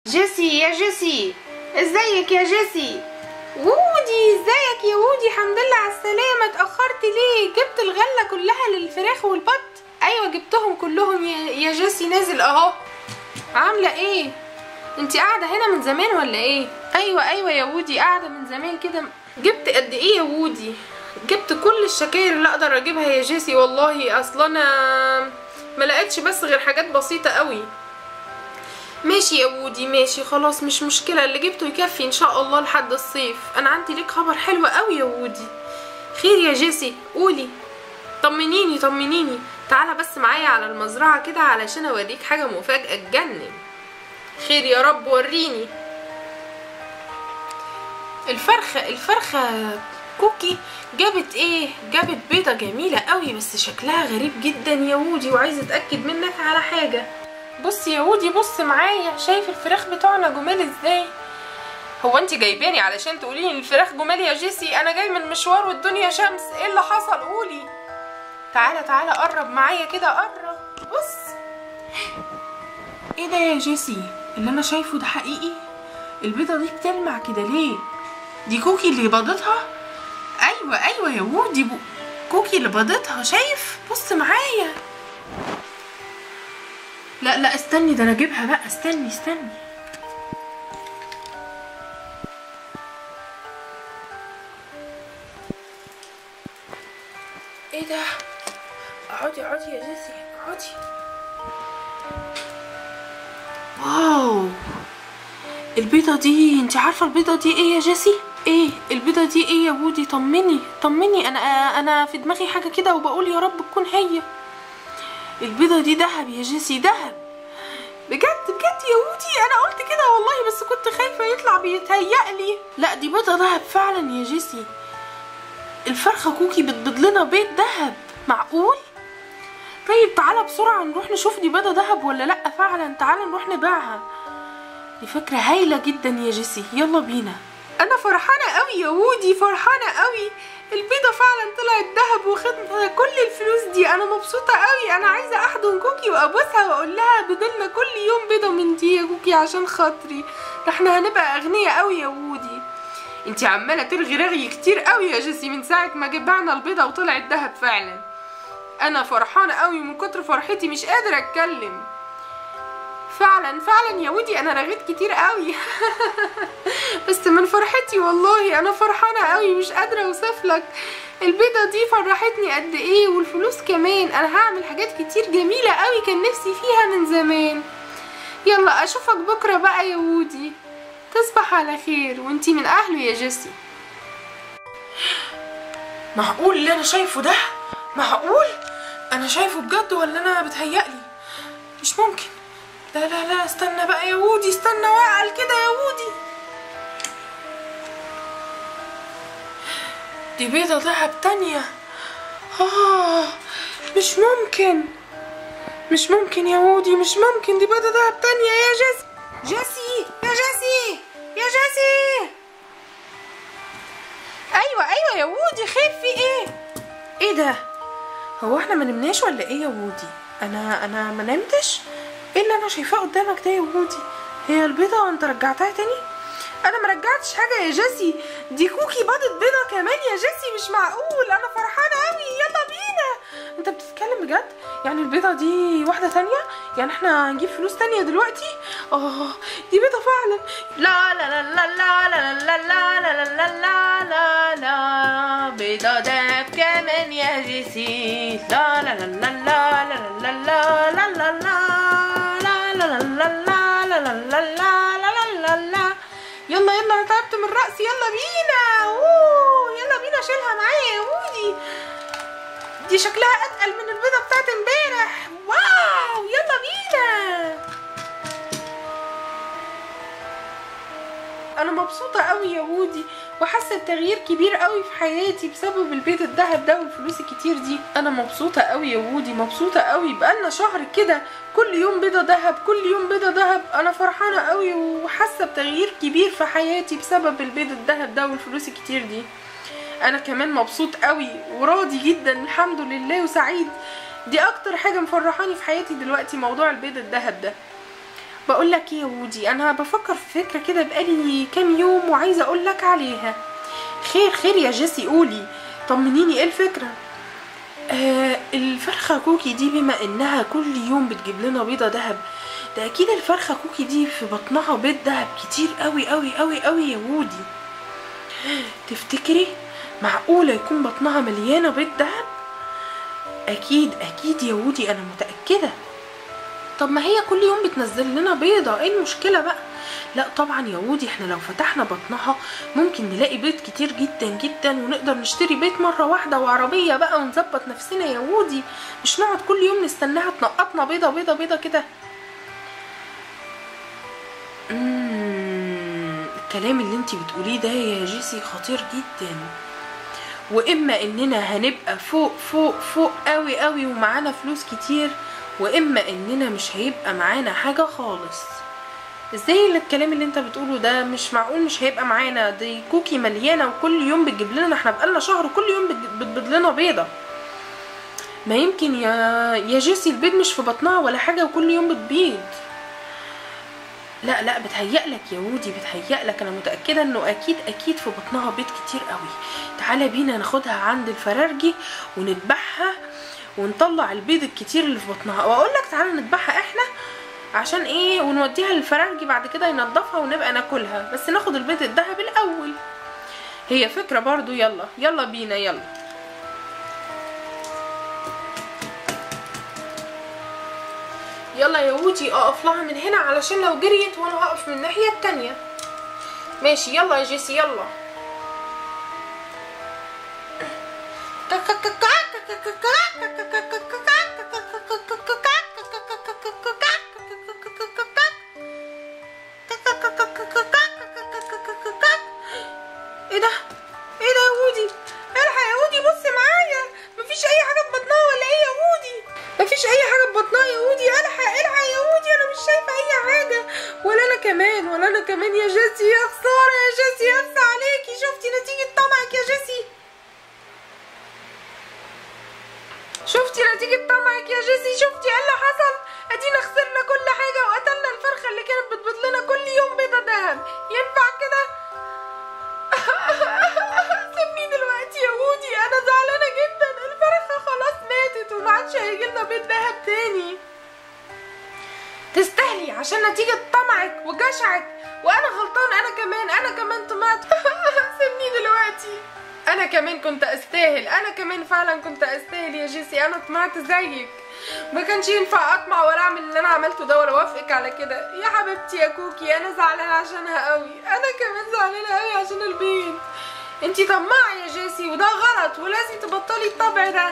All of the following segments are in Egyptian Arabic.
جيسي يا جيسي ازيك يا جيسي وودي ازيك يا وودي الحمد لله على السلامة اتأخرت ليه جبت الغلة كلها للفراخ والبط ايوه جبتهم كلهم يا, يا جيسي نازل اهو عاملة ايه انتي قاعدة هنا من زمان ولا ايه ايوه ايوه يا وودي قاعدة من زمان كده جبت قد ايه يا وودي جبت كل الشكاير اللي اقدر اجيبها يا جيسي والله اصلا انا ما لقيتش بس غير حاجات بسيطة قوي ماشي يا وودي ماشي خلاص مش مشكلة اللي جبته يكفي ان شاء الله لحد الصيف انا عندي ليك خبر حلو قوي يا وودي خير يا جيسي قولي طمنيني طمنيني تعالى بس معايا على المزرعة كده علشان اوريك حاجة مفاجأة تجنن خير يا رب وريني الفرخة الفرخة كوكي جابت ايه جابت بيضة جميلة قوي بس شكلها غريب جدا يا وودي وعايزة اتأكد منك على حاجة بص يا وودي بص معايا شايف الفراخ بتوعنا جمال ازاي هو انت جايباني علشان تقولي لي الفراخ جمال يا جيسي انا جاي من مشوار والدنيا شمس ايه اللي حصل قولي تعالى تعالى قرب معايا كده قرب بص ايه ده يا جيسي اللي انا شايفه ده حقيقي البيضه دي بتلمع كده ليه دي كوكي اللي بيضتها ايوه ايوه يا وودي بو... كوكي اللي بيضتها شايف بص معايا لا لا استني ده انا اجيبها بقى استني استني ايه ده اقعدي اقعدي يا جيسي اقعدي واو البيضة دي انت عارفة البيضة دي ايه يا جيسي ايه البيضة دي ايه يا بودي طمني طمني انا انا في دماغي حاجة كده وبقول يا رب تكون هي البيضة دي دهب يا جيسي دهب بجد بجد يا ودي انا قلت كده والله بس كنت خايفة يطلع بيتهيألي لا دي بيضة دهب فعلا يا جيسي الفرخة كوكي بتبيض لنا بيض دهب معقول طيب تعالى بسرعة نروح نشوف دي بيضة دهب ولا لأ فعلا تعالى نروح نبيعها دي فكرة هايلة جدا يا جيسي يلا بينا انا فرحانة قوي يا وودي فرحانة قوي البيضة فعلا طلعت دهب وخدنا كل الفلوس دي انا مبسوطة قوي انا عايزة احضن كوكي وابوسها واقول لها بيضلنا كل يوم بيضة من دي يا كوكي عشان خاطري ده احنا هنبقى اغنياء قوي يا وودي انتي عمالة ترغي رغي كتير قوي يا جيسي من ساعة ما جبعنا البيضة وطلعت دهب فعلا انا فرحانة قوي من كتر فرحتي مش قادرة اتكلم فعلا فعلا يا ودي انا رغيت كتير قوي بس من فرحتي والله انا فرحانه قوي مش قادره اوصف لك البيضه دي فرحتني قد ايه والفلوس كمان انا هعمل حاجات كتير جميله قوي كان نفسي فيها من زمان يلا اشوفك بكره بقى يا وودي تصبح على خير وانتي من اهله يا جيسي معقول اللي انا شايفه ده معقول انا شايفه بجد ولا انا بتهيألي مش ممكن لا لا لا استنى بقى يا وودي استنى واعقل كده يا وودي دي بيضة دهب تانية آه مش ممكن مش ممكن يا وودي مش ممكن دي بيضة دهب تانية يا جيسي جيسي يا جيسي يا جيسي ايوه ايوه يا وودي خير في ايه ايه ده هو احنا ما نمناش ولا ايه يا وودي انا انا ما نمتش ايه اللي انا شايفاه قدامك ده يا وودي هي البيضة وانت رجعتها تاني انا ما رجعتش حاجة يا جيسي دي كوكي بيضة بيضة كمان يا جيسي مش معقول انا فرحانة قوي يلا بينا انت بتتكلم بجد يعني البيضة دي واحدة تانية يعني احنا هنجيب فلوس تانية دلوقتي اه دي بيضة فعلا لا لا لا لا لا لا لا لا لا لا لا لا لا بيضة دهب كمان يا جيسي لا لا لا لا لا لا لا لا لا لا لا يلا يلا انا تعبت من رأسي يلا بينا اوه يلا بينا شيلها معايا يا وودي دي شكلها اتقل من البيضة بتاعت امبارح واو يلا بينا انا مبسوطة قوي يا وودي وحاسة بتغيير كبير قوي في حياتي بسبب البيض الذهب ده والفلوس الكتير دي انا مبسوطة قوي يا وودي مبسوطة قوي بقالنا شهر كده كل يوم بيضة ذهب كل يوم بيضة ذهب انا فرحانة قوي وحاسة بتغيير كبير في حياتي بسبب البيض الذهب ده والفلوس الكتير دي انا كمان مبسوط قوي وراضي جدا الحمد لله وسعيد دي اكتر حاجة مفرحاني في حياتي دلوقتي موضوع البيض الذهب ده بقول لك ايه يا وودي انا بفكر في فكره كده بقالي كام يوم وعايزه اقول لك عليها خير خير يا جيسي قولي طمنيني ايه الفكره آه الفرخه كوكي دي بما انها كل يوم بتجيب لنا بيضه دهب ده اكيد الفرخه كوكي دي في بطنها بيض دهب كتير قوي قوي قوي قوي يا وودي تفتكري معقوله يكون بطنها مليانه بيض دهب اكيد اكيد يا وودي انا متاكده طب ما هي كل يوم بتنزل لنا بيضة ايه المشكلة بقى لا طبعا يا وودي احنا لو فتحنا بطنها ممكن نلاقي بيض كتير جدا جدا ونقدر نشتري بيت مرة واحدة وعربية بقى ونظبط نفسنا يا وودي مش نقعد كل يوم نستناها تنقطنا بيضة بيضة بيضة كده مم، الكلام اللي انتي بتقوليه ده يا جيسي خطير جدا واما اننا هنبقى فوق فوق فوق قوي قوي ومعانا فلوس كتير واما اننا مش هيبقى معانا حاجه خالص ازاي الكلام اللي انت بتقوله ده مش معقول مش هيبقى معانا دي كوكي مليانه وكل يوم بتجيب لنا احنا بقالنا شهر كل يوم بتج- بتبيض لنا بيضه ما يمكن يا يا جيسي البيض مش في بطنها ولا حاجه وكل يوم بتبيض لا لا بتهيألك يا وودي بتهيألك انا متأكدة انه اكيد اكيد في بطنها بيض كتير قوي تعالى بينا ناخدها عند الفرارجي ونذبحها ونطلع البيض الكتير اللي في بطنها واقول لك تعالى نذبحها احنا عشان ايه ونوديها للفرارجي بعد كده ينضفها ونبقى ناكلها بس ناخد البيض الذهبي الاول هي فكرة برضو يلا يلا بينا يلا يلا يا وودي اقف لها من هنا علشان لو جريت وانا هقف من الناحية التانية ماشي يلا يا جيسي يلا ايه ده ايه ده يا وودي الحق يا وودي بص معايا مفيش اي حاجه في بطنها ولا ايه يا وودي مفيش اي حاجه في بطنها يا وودي الحق الحق يا وودي انا مش شايفه اي حاجه ولا انا كمان ولا انا كمان يا جيسي يا خساره يا جيسي اخس عليكي شفتي نتيجه طمعك يا جيسي شفتي نتيجة طمعك يا جيسي شفتي ايه اللي حصل ادينا خسرنا كل حاجة وقتلنا الفرخة اللي كانت بتبيض لنا كل يوم بيضة دهب ينفع كده سيبني دلوقتي يا وودي انا زعلانة جدا الفرخة خلاص ماتت وما عادش هيجيلنا بيض دهب تاني تستاهلي عشان نتيجة طمعك وجشعك وانا غلطان انا كمان انا كمان طمعت سيبني دلوقتي انا كمان كنت استاهل انا كمان فعلا كنت استاهل يا جيسي انا طمعت زيك ما كانش ينفع اطمع ولا اعمل اللي انا عملته ده ولا اوافقك على كده يا حبيبتي يا كوكي انا زعلانه عشانها قوي انا كمان زعلانه قوي عشان البيض انتي طماعه يا جيسي وده غلط ولازم تبطلي الطبع ده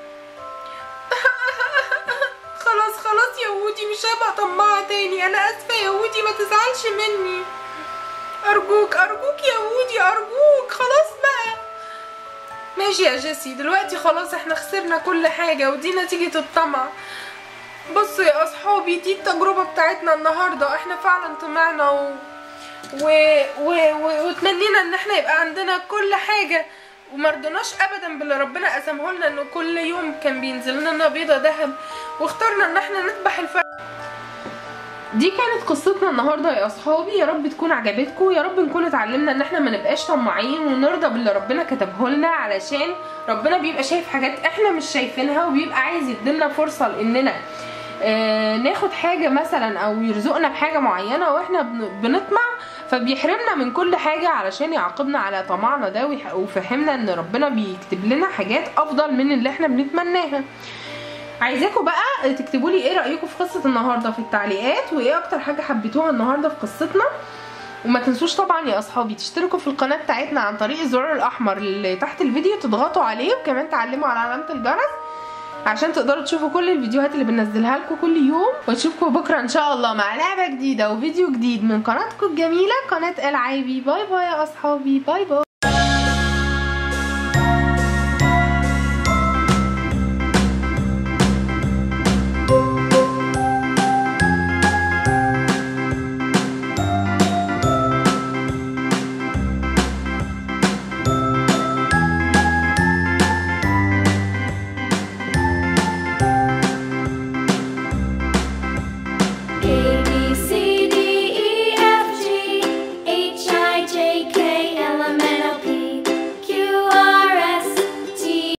خلاص خلاص يا وودي مش هبقى طماعه تاني انا اسفه يا وودي ما تزعلش مني ارجوك ارجوك يا وودي ارجوك خلاص بقى ماشي يا جيسي دلوقتي خلاص احنا خسرنا كل حاجة ودي نتيجة الطمع بصوا يا اصحابي دي التجربة بتاعتنا النهاردة احنا فعلا طمعنا و... و... و... و... وتمنينا ان احنا يبقى عندنا كل حاجة ومرضناش ابدا باللي ربنا قسمه لنا انه كل يوم كان بينزل لنا بيضة ذهب واخترنا ان احنا نذبح الفرق دي كانت قصتنا النهارده يا اصحابي يا رب تكون عجبتكم يا رب نكون اتعلمنا ان احنا ما نبقاش طماعين ونرضى باللي ربنا كتبه لنا علشان ربنا بيبقى شايف حاجات احنا مش شايفينها وبيبقى عايز يدينا فرصه لاننا آه ناخد حاجه مثلا او يرزقنا بحاجه معينه واحنا بن- بنطمع فبيحرمنا من كل حاجه علشان يعاقبنا على طمعنا ده ويح- ويفهمنا ان ربنا بيكتب لنا حاجات افضل من اللي احنا بنتمناها عايزاكم بقى تكتبوا لي ايه رايكم في قصه النهارده في التعليقات وايه اكتر حاجه حبيتوها النهارده في قصتنا وما تنسوش طبعا يا اصحابي تشتركوا في القناه بتاعتنا عن طريق الزرار الاحمر اللي تحت الفيديو تضغطوا عليه وكمان تعلموا على علامه الجرس عشان تقدروا تشوفوا كل الفيديوهات اللي بننزلها لكم كل يوم واشوفكم بكره ان شاء الله مع لعبه جديده وفيديو جديد من قناتكم الجميله قناه العابي باي باي يا اصحابي باي باي